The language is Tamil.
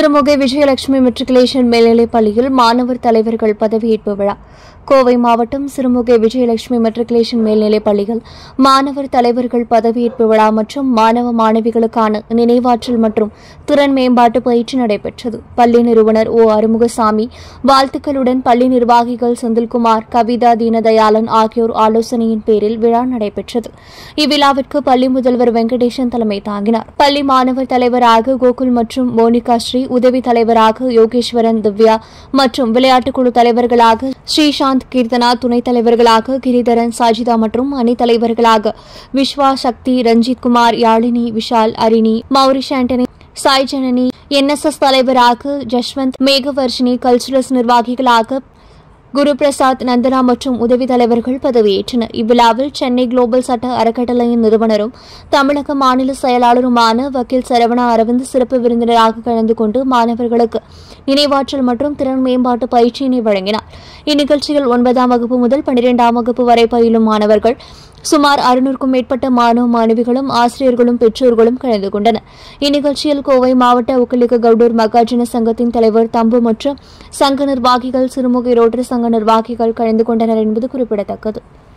திருமுகை விஜயலட்சுமி மெட்ரிகுலேஷன் மேல்நிலைப் பள்ளியில் மாணவர் தலைவர்கள் பதவியேற்பு விழா கோவை மாவட்டம் சிறுமுகை விஜயலட்சுமி மெட்ரிகுலேஷன் மேல்நிலைப் பள்ளியில் மாணவர் தலைவர்கள் பதவியேற்பு விழா மற்றும் மாணவ மாணவிகளுக்கான நினைவாற்றல் மற்றும் திறன் மேம்பாட்டு பயிற்சி நடைபெற்றது பள்ளி நிறுவனர் ஓ அறுமுகசாமி வாழ்த்துக்களுடன் பள்ளி நிர்வாகிகள் செந்தில்குமார் கவிதா தீனதயாளன் ஆகியோர் ஆலோசனையின் பேரில் விழா நடைபெற்றது இவ்விழாவிற்கு பள்ளி முதல்வர் வெங்கடேசன் தலைமை தாங்கினார் பள்ளி மாணவர் தலைவராக கோகுல் மற்றும் மோனிகா ஸ்ரீ உதவி தலைவராக யோகேஸ்வரன் திவ்யா மற்றும் விளையாட்டுக்குழு தலைவர்களாக ஸ்ரீசாந்த் கீர்த்தனா துணைத் தலைவர்களாக கிரிதரன் சாஜிதா மற்றும் அணி தலைவர்களாக விஸ்வா சக்தி ரஞ்சித் குமார் யாழினி விஷால் அரிணி மௌரிஷ் ஆண்டனி சாய் ஜனனி என்எஸ்எஸ் தலைவராக ஜஷ்வந்த் மேகவர்ஷினி கல்ச்சுரல்ஸ் நிர்வாகிகளாக குருபிரசாத் நந்தனா மற்றும் உதவி தலைவர்கள் பதவியேற்றனர் இவ்விழாவில் சென்னை குளோபல் சட்ட அறக்கட்டளையின் நிறுவனரும் தமிழக மாநில செயலாளருமான வக்கீல் சரவணா அரவிந்த் சிறப்பு விருந்தினராக கலந்து கொண்டு மாணவர்களுக்கு நினைவாற்றல் மற்றும் திறன் மேம்பாட்டு பயிற்சியினை வழங்கினார் இந்நிகழ்ச்சியில் ஒன்பதாம் வகுப்பு முதல் பன்னிரெண்டாம் வகுப்பு வரை பயிலும் மாணவர்கள் சுமார் அறுநூறுக்கும் மேற்பட்ட மாணவ மாணவிகளும் ஆசிரியர்களும் பெற்றோர்களும் கலந்து கொண்டனர் இந்நிகழ்ச்சியில் கோவை மாவட்ட ஒக்கலிக கவுடூர் மகாஜன சங்கத்தின் தலைவர் தம்பு மற்றும் சங்க நிர்வாகிகள் சிறுமுகை ரோட்டரி சங்க நிர்வாகிகள் கலந்து கொண்டனர் என்பது குறிப்பிடத்தக்கது